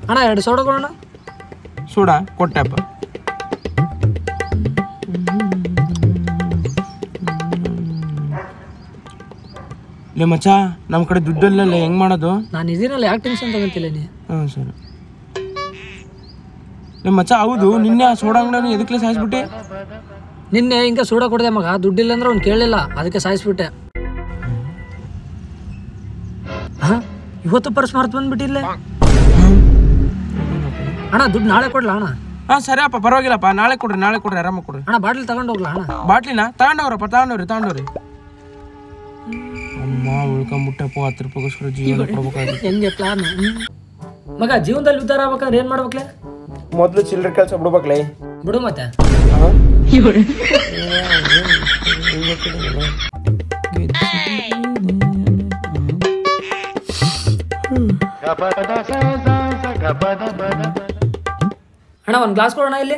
ಅಣ್ಣ ಎರಡು ಸೋಡ ಕೊಡೋಣ ಸೂಡ ಕೊಟ್ಟೆಪ್ಪ ಲೇ ಮಚ್ಚ ನಮ್ಮ ಕಡೆ ದುಡ್ಡಲ್ಲ ಹೆಂಗ್ ಮಾಡೋದು ನಾನು ಇದೀನಲ್ಲ ಯಾಕೆ ಟೆನ್ಷನ್ ತಗೊಂತಿಲ್ಲ ನೀ ಹಾಂ ಸರಿ ಲೇ ಮಚ್ಚ ಹೌದು ನಿನ್ನೆ ಆ ಸೋಡಾ ಅಂಗಡಿ ಎದಕ್ಕೆ ಸಾಯಿಸ್ಬಿಟ್ಟೆ ನಿನ್ನೆ ಹಿಂಗೆ ಸೋಡ ಕೊಡದೆ ಮಗ ದುಡ್ಡಿಲ್ಲ ಅಂದ್ರೆ ಅವ್ನು ಕೇಳಲಿಲ್ಲ ಅದಕ್ಕೆ ಸಾಯಿಸ್ಬಿಟ್ಟೆ ಹಾ ಇವತ್ತು ಪರ್ಸ್ ಮರ್ತು ಬಂದ್ಬಿಟ್ಟಿಲ್ಲ ಅಣ್ಣ ದುಡ್ಡು ನಾಳೆ ಕೊಡ್ಲಾ ಅಣ್ಣ ಹಾಂ ಸರಿ ಅಪ್ಪ ಪರವಾಗಿಲ್ಲಪ್ಪ ನಾಳೆ ಕೊಡ್ರಿ ನಾಳೆ ಕೊಡ್ರಿ ಆರಾಮಾಗಿ ಕೊಡ್ರಿ ಅಣ್ಣ ಬಾಟ್ಲಿ ತಗೊಂಡು ಹೋಗ್ಲಾ ಅಣ್ಣ ಬಾಟ್ಲಿನ ತಗೊಂಡವ್ರಪ್ಪ ತಗೊಂಡವ್ರಿ ತಗೊಂಡವ್ರಿ ಅಮ್ಮ ಉಳ್ಕೊಂಬಿಟ್ಟಪ್ಪ ಹತ್ತು ರೂಪಾಯಿಗೋಸ್ಕರ ಜೀವನ ಕೊಡ್ಬೇಕಾಗಿತ್ತು ಹೆಂಗೆ ಪ್ಲಾನ್ ಮಗ ಜೀವನದಲ್ಲಿ ಉದ್ಧಾರ ಆಗ್ಬೇಕಾದ್ರೆ ಏನು ಮಾಡ್ಬೇಕ್ಲೆ ಮೊದಲು ಚಿಲ್ಲರೆ ಕೆಲಸ ಬಿಡ್ಬೇಕ್ಲೇ ಬಿಡು ಮತ್ತೆ ಅಣ್ಣ ಒಂದು ಗ್ಲಾಸ್ ಕೊಡೋಣ ಇಲ್ಲಿ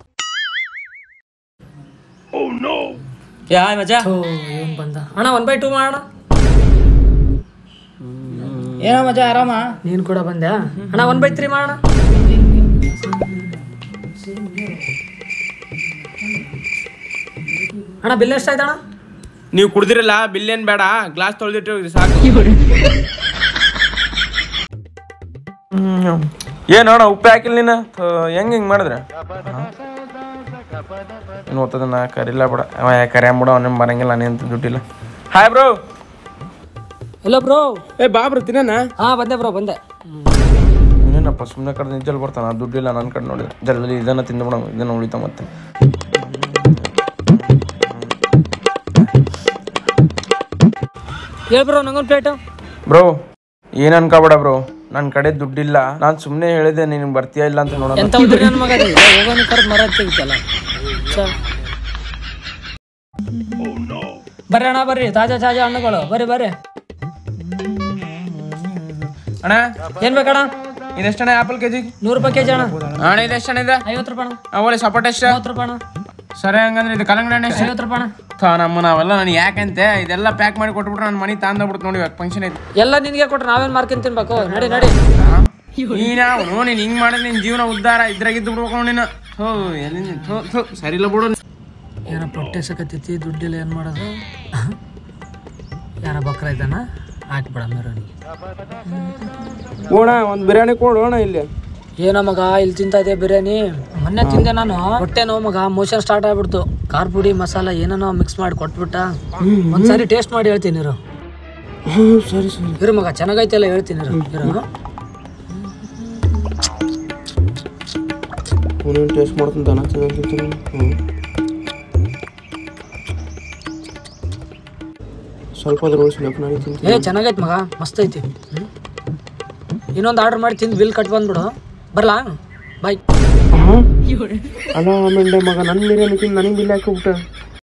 ಯಾ ಮಜಾ ಓ ಏನು ಬಂದ ಅಣ್ಣ ಒನ್ ಬೈ ಟೂ ಮಾಡೋಣ ಏನೋ ಮಜಾ ಆರಾಮ ನೀನು ಕೂಡ ಬಂದ್ಯಾ ಅಣ್ಣ ಒನ್ ಬೈ ತ್ರೀ ಮಾಡೋಣ ಅಣ್ಣ ಬಿಲ್ ಎಷ್ಟಾಯ್ತು ಅಣ್ಣ ನೀವು ಕುಡ್ದಿರಲ್ಲ ಬಿಲ್ ಏನ್ ಬೇಡ ಗ್ಲಾಸ್ ತೊಳೆದಿಟ್ಟು ಸಾಕು ಏನೋಣ ಉಪ್ಪು ಹಾಕಿಲ್ಲ ನೀನು ಹೆಂಗ್ ಹಿಂಗ್ ಮಾಡಿದ್ರೆ ಇನ್ನು ಓದ್ತದ ನಾ ಕರಿಲ್ಲ ಬಿಡ ಅವ ಕರಿಯಂಬಿಡ ಅವನ ಬರಂಗಿಲ್ಲ ನೀನು ದುಡ್ಡಿಲ್ಲ ಹಾಯ್ ಬ್ರೋ ಎಲ್ಲ ಬ್ರೋ ಏ ಬಾ ಬ್ರೋ ತಿನ್ನ ಹಾ ಬಂದೆ ಬ್ರೋ ಬಂದೆ ಇನ್ನೇನಪ್ಪ ಸುಮ್ಮನೆ ಕಡೆ ನಿಜಲ್ ಬರ್ತಾನ ದುಡ್ಡಿಲ್ಲ ನನ್ನ ಕಡೆ ನೋಡಿದ್ರೆ ಜಲ್ದಿ ಇದನ್ನ ತಿಂದ್ಬಿಡ ಇದನ್ನ ಉಳಿತ ಮತ್ತೆ ಹೇಳ್ ಬ್ರೋ ನಂಗೊಂದು ಪ್ಲೇಟು ಬ್ರೋ ಏನ್ ಅನ್ಕೋಬೇಡ ಬ್ರೋ ನನ್ನ ಕಡೆ ದುಡ್ಡಿಲ್ಲ ನಾನು ಸುಮ್ಮನೆ ಹೇಳಿದೆ ನೀನು ಬರ್ತೀಯಾ ಇಲ್ಲ ಅಂತ ನೋಡೋಣ ಎಂತ ಉದ್ರಿ ನನ್ನ ಮಗ ಹೋಗೋನಿ ಕರೆದು ಮರ ತೆಗಿತಲ್ಲ ಬರ್ರಿ ಅಣ್ಣ ಬರ್ರಿ ತಾಜಾ ತಾಜಾ ಹಣ್ಣುಗಳು ಬರ್ರಿ ಬರ್ರಿ ಅಣ್ಣ ಏನ್ ಬೇಕಣ್ಣ ಇದೆಷ್ಟಣ್ಣ ಆಪಲ್ ಕೆಜಿ ನೂರು ರೂಪಾಯಿ ಕೆಜಿ ಅಣ್ಣ ಅಣ್ಣ ಇದು ಎಷ್ಟಣ್ಣ ಇದೆ ಐವತ್ತು ರೂಪಾಯಿ ಅಣ್ಣ ಅವಳೆ ಸಪೋಟ ಎಷ್ಟು ಮೂವತ್ತು ರೂಪಾಯಿ ಅಣ್ಣ ಸರಿ ಹಂಗಂದ್ರೆ ಇದು ಕಲ್ಲಂಗಡಿ ಹಣ್ಣು ಎಷ್ಟು ಐವತ್ತು ರೂಪಾಯಿ ಅಣ್ಣ ಥಾ ನಮ್ಮ ನಾವೆಲ್ಲ ನಾನು ಯಾಕಂತೆ ಇದೆಲ್ಲ ಪ್ಯಾಕ್ ಮಾಡಿ ಕೊಟ್ಬಿಟ್ರೆ ನನ್ನ ಮನೆ ತಾಂದಬಿಡ್ತು ನೋಡಿ ಇವಾಗ ಫಂಕ್ಷನ್ ಐತಿ ಎಲ್ಲ ನಿನ್ಗೆ ಕೊಟ್ರೆ ನಾವೇನ್ ಮಾರ್ಕೊಂಡ್ ತಿನ್ಬೇಕು ನಡಿ ನಡಿ ನೀನು ನೀನು ಹಿಂಗೆ ಮಾಡಿದ್ರೆ ನಿನ್ನ ಜೀವನ ಉದ್ಧಾರ ಇದ್ರಾಗಿದ್ದು ಬಿಡ್ಬೇಕು ನೀನು ಥೋ ಎಲ್ಲಿ ಥೋ ಥೋ ಸರಿ ಇಲ್ಲ ಬಿಡು ಏನೋ ಹೊಟ್ಟೆ ಸಕತ್ತೈತಿ ದುಡ್ಡಿಲ್ಲ ಏನು ಮಾಡೋದು ಯಾರ ಬಕ್ರ ಇದ್ದಾನ ಹಾಕ್ಬಿಡ ಮೆರವಣಿಗೆ ಓಣ ಒಂದು ಬಿರಿಯಾನಿ ಕೊಡೋಣ ಇಲ್ಲಿ ಏನೋ ಮಗ ಇಲ್ಲಿ ತಿಂತಾ ಇದೆ ಬಿರಿಯಾನಿ ಮೊನ್ನೆ ತಿಂದೆ ನಾನು ಹೊಟ್ಟೆ ನೋವು ಮಗ ಮೋಷನ್ ಸ್ಟಾರ್ಟ್ ಆಗ್ಬಿಡ್ತು ಖಾರ ಪುಡಿ ಮಸಾಲ ಏನೇನೋ ಮಿಕ್ಸ್ ಮಾಡಿ ಕೊಟ್ಬಿಟ್ಟ ಒಂದ್ಸಾರಿ ಟೇಸ್ಟ್ ಮಾಡಿ ಹೇಳ್ತೀನಿ ಇರು ಸರಿ ಸರಿ ಇರು ಮಗ ಚೆನ್ನಾಗೈತೆಲ್ಲ ಹೇಳ್ತೀನಿ ಇರು ಇರು ಅವನೇನು ಟೇಸ್ಟ್ ಮಾಡ್ತೀನಿ ದನ ತಿಂತೀನಿ ಹ್ಞೂ ಸ್ವಲ್ಪ ಅದ್ರ ಉಳಿಸಿ ನೆಪ ನಾನು ತಿಂತೀನಿ ಏ ಚೆನ್ನಾಗೈತೆ ಮಗ ಮಸ್ತ್ ಐತಿ ಹ್ಮ್. ಇನ್ನೊಂದು ಆರ್ಡರ್ ಮಾಡಿ ತಿಂದು ಬಿಲ್ ಕಟ್ ಬಂದ್ಬಿಡು ಬರ್ಲಾ ಬಾಯ್ ಅಲ್ಲ ಆಮೇಲೆ ಮಗ ನನ್ನ ಬಿರಿಯಾನಿ ತಿಂದು ನನಗೆ ಬಿಲ್ ಹಾಕಿಬಿಟ್ಟ